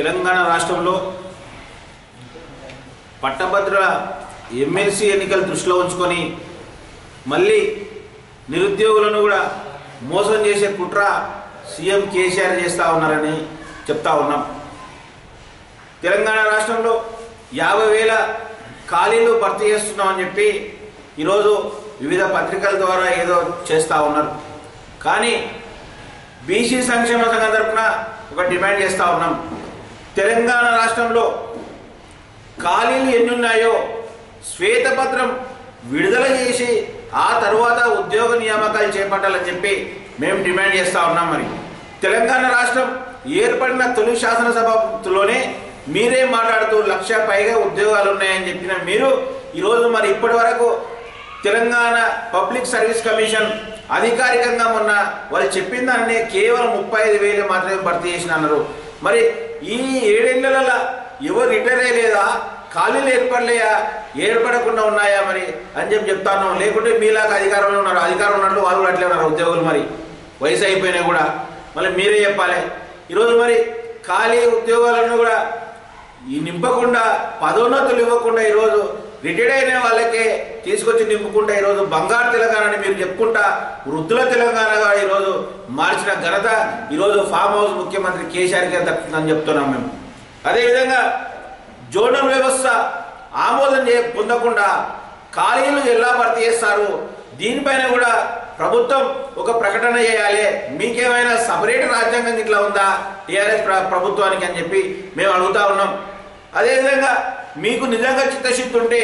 తెలంగాణ రాష్ట్రంలో పట్టభద్ర ఎమ్మెల్సీ ఎన్నికలు దృష్టిలో ఉంచుకొని మళ్ళీ నిరుద్యోగులను కూడా మోసం చేసే కుట్ర సీఎం కేసీఆర్ చేస్తూ ఉన్నారని చెప్తా ఉన్నాం తెలంగాణ రాష్ట్రంలో యాభై వేల ఖాళీలు భర్తీ చేస్తున్నామని చెప్పి ఈరోజు వివిధ పత్రికల ద్వారా ఏదో చేస్తూ ఉన్నారు కానీ బీసీ సంక్షేమ సంఘం తరఫున ఒక డిమాండ్ చేస్తూ ఉన్నాం తెలంగాణ రాష్ట్రంలో ఖాళీలు ఎన్ని ఉన్నాయో శ్వేతపత్రం విడుదల చేసి ఆ తరువాత ఉద్యోగ నియామకాలు చేపట్టాలని చెప్పి మేము డిమాండ్ చేస్తూ ఉన్నాం మరి తెలంగాణ రాష్ట్రం ఏర్పడిన తొలి శాసనసభలోనే మీరే మాట్లాడుతూ లక్ష పైగా ఉద్యోగాలు ఉన్నాయని చెప్పిన మీరు ఈరోజు మరి ఇప్పటి వరకు తెలంగాణ పబ్లిక్ సర్వీస్ కమిషన్ అధికారికంగా మొన్న వాళ్ళు చెప్పిన దాన్ని కేవలం ముప్పై ఐదు వేలు మాత్రమే భర్తీ చేసిన అన్నారు మరి ఈ ఏడేళ్లలో ఎవరు రిటైర్ అయ్యలేదా ఖాళీలు ఏర్పడలేయా ఏర్పడకుండా ఉన్నాయా మరి అని చెప్పి చెప్తాను లేకుంటే మీలాగా అధికారంలో ఉన్నారు అధికారం ఉన్నట్లు వాళ్ళు కూడా అట్లే ఉన్నారు ఉద్యోగులు మరి వయసు అయిపోయినా కూడా మళ్ళీ మీరే చెప్పాలి ఈరోజు మరి ఖాళీ ఉద్యోగాలను కూడా ఈ నింపకుండా పదోన్నతులు ఇవ్వకుండా ఈరోజు రిటైర్డ్ అయిన వాళ్ళకే తీసుకొచ్చి నింపుకుంటా ఈరోజు బంగారు తెలంగాణని మీరు చెప్పుకుంటా వృద్ధుల తెలంగాణగా ఈరోజు మార్చిన ఘనత ఈరోజు ఫామ్ హౌస్ ముఖ్యమంత్రి కేసీఆర్కే దక్కుతుందని చెప్తున్నాం మేము అదేవిధంగా జోనల్ వ్యవస్థ ఆమోదం చే పొందకుండా ఖాళీలు ఎలా భర్తీ చేస్తారు దీనిపైన కూడా ప్రభుత్వం ఒక ప్రకటన చేయాలి మీకేమైనా సపరేట్ రాజ్యాంగం ఇట్లా ఉందా టీఆర్ఎస్ ప్ర ప్రభుత్వానికి అని చెప్పి మేము అడుగుతా ఉన్నాం అదేవిధంగా మీకు నిజంగా చిత్తశుద్ధి ఉంటే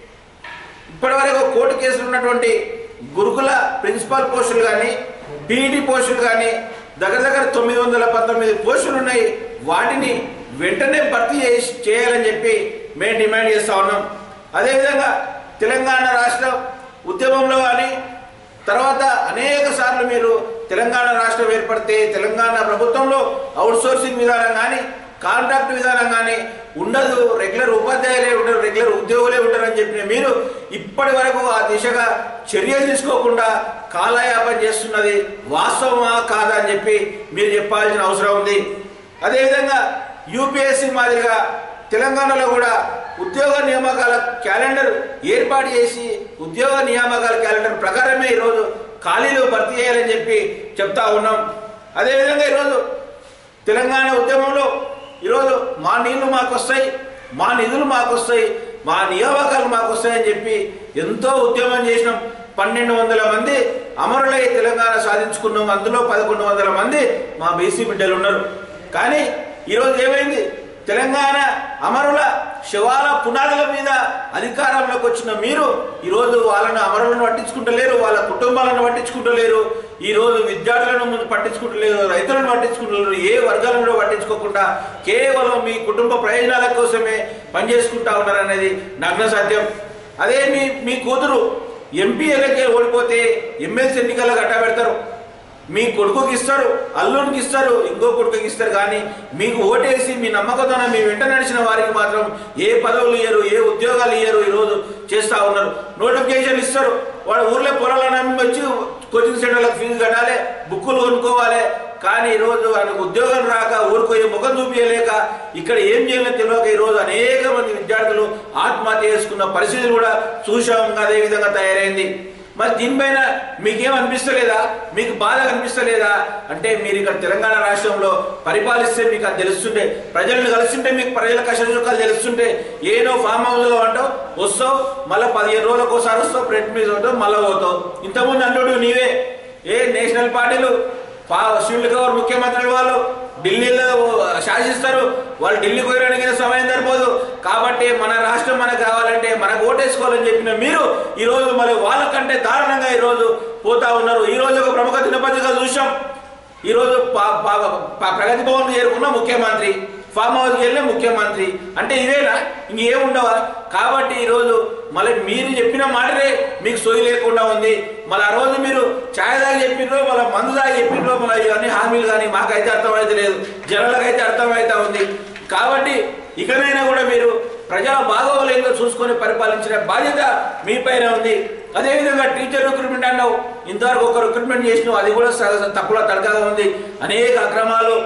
ఇప్పటివరకు కోర్టు కేసులు ఉన్నటువంటి గురుకుల ప్రిన్సిపాల్ పోస్టులు కానీ పీఈటీ పోస్టులు కానీ దగ్గర దగ్గర తొమ్మిది వందల పంతొమ్మిది పోస్టులు ఉన్నాయి వాటిని వెంటనే భర్తీ చేసి చేయాలని చెప్పి మేము డిమాండ్ చేస్తూ ఉన్నాం అదేవిధంగా తెలంగాణ రాష్ట్ర ఉద్యమంలో కానీ తర్వాత అనేక సార్లు మీరు తెలంగాణ రాష్ట్రం ఏర్పడితే తెలంగాణ ప్రభుత్వంలో అవుట్ సోర్సింగ్ విధానం కానీ కాంట్రాక్ట్ విధానం కానీ ఉండదు రెగ్యులర్ ఉపాధ్యాయులే ఉండరు రెగ్యులర్ ఉద్యోగులే ఉంటారని చెప్పిన మీరు ఇప్పటి వరకు ఆ దిశగా చర్యలు తీసుకోకుండా కాలయాపన చేస్తున్నది వాస్తవమా కాదా అని చెప్పి మీరు చెప్పాల్సిన అవసరం ఉంది అదేవిధంగా యూపీఎస్సీ మాదిరిగా తెలంగాణలో కూడా ఉద్యోగ నియామకాల క్యాలెండర్ ఏర్పాటు చేసి ఉద్యోగ నియామకాల క్యాలెండర్ ప్రకారమే ఈరోజు ఖాళీలు భర్తీ చేయాలని చెప్పి చెప్తా ఉన్నాం అదేవిధంగా ఈరోజు తెలంగాణ ఉద్యమంలో ఈరోజు మా నీళ్లు మాకు వస్తాయి మా నిధులు మాకు వస్తాయి మా నియామకాలు మాకు వస్తాయని చెప్పి ఎంతో ఉద్యమం చేసినాం పన్నెండు వందల మంది అమరులై తెలంగాణ సాధించుకున్నాం అందులో పదకొండు వందల మంది మా బీసీ బిడ్డలు ఉన్నారు కానీ ఈరోజు ఏమైంది తెలంగాణ అమరుల శవాల పునాదుల మీద అధికారంలోకి వచ్చిన మీరు ఈరోజు వాళ్ళను అమరులను పట్టించుకుంటలేరు వాళ్ళ కుటుంబాలను పట్టించుకుంటలేరు ఈరోజు విద్యార్థులను పట్టించుకుంటలేరు రైతులను పట్టించుకుంటలేరు ఏ వర్గాలను కూడా పట్టించుకోకుండా కేవలం మీ కుటుంబ ప్రయోజనాల కోసమే పనిచేసుకుంటా ఉన్నారనేది నగ్న సత్యం అదే మీ మీ కూతురు ఎంపీ ఎన్నికలు ఓడిపోతే ఎమ్మెల్సీ ఎన్నికల్లో గట్టా పెడతారు మీ కొడుకుకి ఇస్తారు అల్లుడికి ఇస్తారు ఇంకో కొడుకుకి ఇస్తారు కానీ మీకు ఓటేసి మీ నమ్మకంతో మీ వెంట నడిచిన వారికి మాత్రం ఏ పదవులు ఇయ్యరు ఏ ఉద్యోగాలు ఇయ్యరు ఈరోజు చేస్తూ ఉన్నారు నోటిఫికేషన్ ఇస్తారు వాడు ఊర్లో పొలాలను అమ్మి వచ్చి కోచింగ్ సెంటర్లకు ఫీజు కట్టాలి బుక్కులు కొనుక్కోవాలి కానీ ఈరోజు ఆయనకు ఉద్యోగం రాక ఊరుకోయే ముఖం చూపించలేక ఇక్కడ ఏం చేయాలో తెలియక ఈరోజు అనేక మంది విద్యార్థులు ఆత్మహత్య చేసుకున్న పరిస్థితులు కూడా చూసాం అదే విధంగా తయారైంది మరి దీనిపైన మీకేం అనిపిస్తలేదా మీకు బాధ అనిపిస్తలేదా అంటే మీరు ఇక్కడ తెలంగాణ రాష్ట్రంలో పరిపాలిస్తే మీకు అది తెలుస్తుంటే ప్రజలను కలుస్తుంటే మీకు ప్రజల కష్ట సుఖాలు తెలుస్తుంటే ఏదో ఫామ్ హౌస్లో అంటావు వస్తావు మళ్ళీ పదిహేను రోజులకు ఒకసారి వస్తావు ప్రెట్ మీద ఉంటావు మళ్ళీ పోతావు ఇంతకుముందు అంటుడు నీవే ఏ నేషనల్ పార్టీలు పా షీల్డ్ కవర్ ముఖ్యమంత్రులు వాళ్ళు ఢిల్లీలో శాసిస్తారు వాళ్ళు ఢిల్లీ పోయడానికి సమయం సరిపోదు కాబట్టి మన రాష్ట్రం మనకు కావాలంటే మనకు ఓటేసుకోవాలని చెప్పిన మీరు ఈరోజు మరి వాళ్ళకంటే దారుణంగా ఈరోజు పోతా ఉన్నారు ఈ రోజు ఒక ప్రముఖ దినపత్రిక చూసాం ఈరోజు పా- పా- పా- ప్రగతి భవన్ చేరుకున్న ముఖ్యమంత్రి ఫామ్ హౌస్కి వెళ్ళే ముఖ్యమంత్రి అంటే ఇదేనా ఇంకేముండవా కాబట్టి ఈరోజు మళ్ళీ మీరు చెప్పిన మాటనే మీకు సోయి లేకుండా ఉంది మళ్ళీ ఆ రోజు మీరు ఛాయ్ దాగి చెప్పిండ్రో మళ్ళీ మందు దాగి చెప్పిండ్రో మళ్ళీ ఇవన్నీ హామీలు కానీ మాకైతే అర్థమైతే లేదు జనాలకైతే అర్థమైతే ఉంది కాబట్టి ఇకనైనా కూడా మీరు ప్రజల బాగోగులేందో చూసుకొని పరిపాలించిన బాధ్యత మీ పైన ఉంది అదేవిధంగా టీచర్ రిక్రూట్మెంట్ అన్నావు ఇంతవరకు ఒక రిక్రూట్మెంట్ చేసినావు అది కూడా సగ- తప్పుల తడకగా ఉంది అనేక అక్రమాలు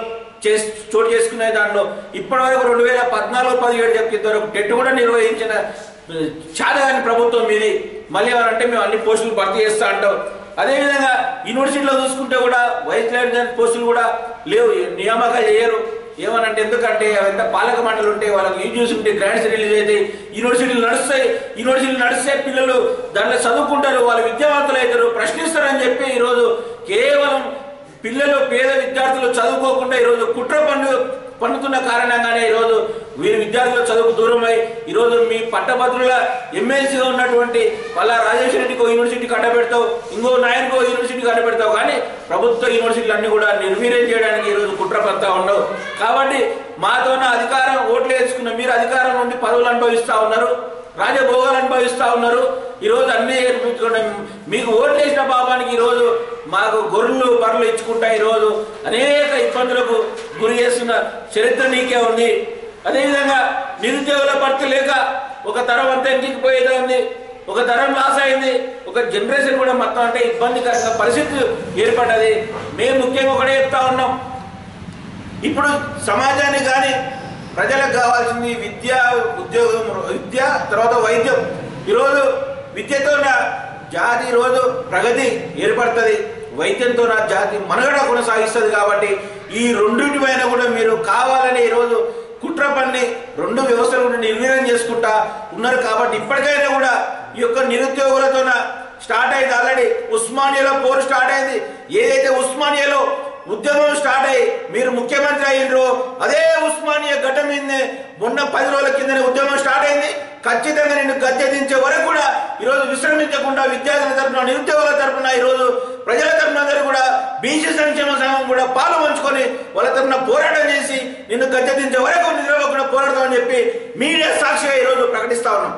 చేసి చోటు చేసుకునే దాంట్లో ఇప్పటివరకు రెండు వేల పద్నాలుగు పదిహేడు చెప్పేంత వరకు టెట్ కూడా నిర్వహించిన చాదగాని ప్రభుత్వం మీది మళ్ళీ ఏమనంటే మేము అన్ని పోస్టులు భర్తీ చేస్తా అంటాం అదేవిధంగా యూనివర్సిటీలో చూసుకుంటే కూడా వైస్ లెఫ్టినెంట్ పోస్టులు కూడా లేవు నియామకాలు చేయరు ఏమనంటే ఎందుకంటే అవంతా పాలక మండలి ఉంటే వాళ్ళకి యూజీస్ ఉంటే గ్రాంట్స్ రిలీజ్ అయితే యూనివర్సిటీలు నడుస్తాయి యూనివర్సిటీలు నడిస్తే పిల్లలు దాంట్లో చదువుకుంటారు వాళ్ళు విద్యావంతులు అవుతారు ప్రశ్నిస్తారని చెప్పి ఈరోజు కేవలం పిల్లలు పేద విద్యార్థులు చదువుకోకుండా ఈరోజు కుట్ర పన్ను పన్నుతున్న కారణంగానే ఈరోజు వీరి విద్యార్థుల చదువుకు దూరమై ఈరోజు మీ పట్టభద్రుల ఎమ్మెల్సీగా ఉన్నటువంటి పల్లా రాజేశ్వర రెడ్డికి యూనివర్సిటీ కట్టబెడతావు ఇంకో నాయనకో యూనివర్సిటీ కట్టబెడతావు కానీ ప్రభుత్వ యూనివర్సిటీలు అన్ని కూడా నిర్వీర్యం చేయడానికి ఈరోజు కుట్ర పడతా ఉండవు కాబట్టి మాతోన అధికారం ఓట్లు వేసుకున్న మీరు అధికారం నుండి పదవులు అనుభవిస్తా ఉన్నారు రాజభోగాలు అనుభవిస్తా ఉన్నారు ఈరోజు అన్ని ఏర్పించుకున్న మీకు ఓట్లు వేసిన పాపానికి ఈరోజు మాకు గొర్రెలు బర్రెలు ఇచ్చుకుంటా ఈరోజు అనేక ఇబ్బందులకు గురి చేస్తున్న చరిత్ర నీకే ఉంది అదేవిధంగా నిరుద్యోగుల భర్తీ లేక ఒక తరం అంతా ఇంటికి పోయేదే ఉంది ఒక తరం లాస్ అయింది ఒక జనరేషన్ కూడా మొత్తం అంటే ఇబ్బందికరంగా పరిస్థితి ఏర్పడ్డది మేము ముఖ్యంగా ఒకటే చెప్తా ఉన్నాం ఇప్పుడు సమాజానికి కానీ ప్రజలకు కావాల్సింది విద్య ఉద్యోగం విద్య తర్వాత వైద్యం ఈరోజు విద్యతో నా జాతి రోజు ప్రగతి ఏర్పడుతుంది వైద్యంతో నా జాతి మనుగడ కొనసాగిస్తుంది కాబట్టి ఈ రెండింటి పైన కూడా మీరు కావాలని ఈరోజు కుట్ర పన్ని రెండు వ్యవస్థలు కూడా నిర్వీర్యం చేసుకుంటా ఉన్నారు కాబట్టి ఇప్పటికైనా కూడా ఈ యొక్క నిరుద్యోగులతోన స్టార్ట్ అయింది ఆల్రెడీ ఉస్మానియాలో పోరు స్టార్ట్ అయింది ఏదైతే ఉస్మానియాలో ఉద్యమం స్టార్ట్ అయ్యి మీరు ముఖ్యమంత్రి అయ్యిండ్రు అదే ఉస్మానియా ఘట్ట మీదనే మొన్న పది రోజుల కిందనే ఉద్యమం స్టార్ట్ అయింది ఖచ్చితంగా నేను గద్దె దించే వరకు కూడా ఈరోజు విశ్రమించకుండా విద్యార్థుల తరపున నిరుద్యోగుల తరపున ఈరోజు ప్రజల తరపున అందరూ కూడా బీసీ సంక్షేమ సంఘం కూడా పాలు పంచుకొని వాళ్ళ తరపున పోరాటం చేసి నిన్ను గద్దె దించే వరకు నిద్రపోకుండా పోరాడతామని చెప్పి మీడియా సాక్షిగా ఈరోజు ప్రకటిస్తా ఉన్నాం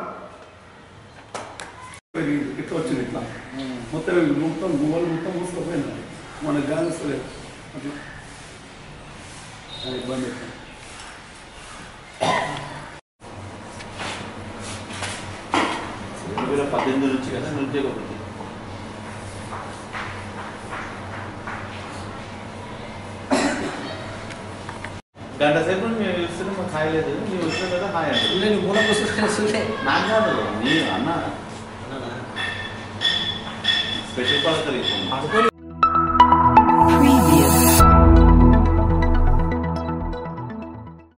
ఇట్లా వచ్చింది ఇట్లా మొత్తం మొత్తం గువ్వలు మొత్తం మూసుకుపోయింది మనకు గాలి వస్తలేదు అట్లా అది ఇబ్బంది అవుతుంది. రెండు వేల పద్దెనిమిది నుంచి కదా నిరుద్యోగ వృత్తి గంట సేపు మేము చూస్తున్నాం మాకు హాయ్ లేదు ನೀವು వచ్చిన కదా హాయ్ అంటే నేను మూల పుస్తకం నాకు కాదు నీ అన్న స్పెషల్ పాస్ కలిగి అనుకోని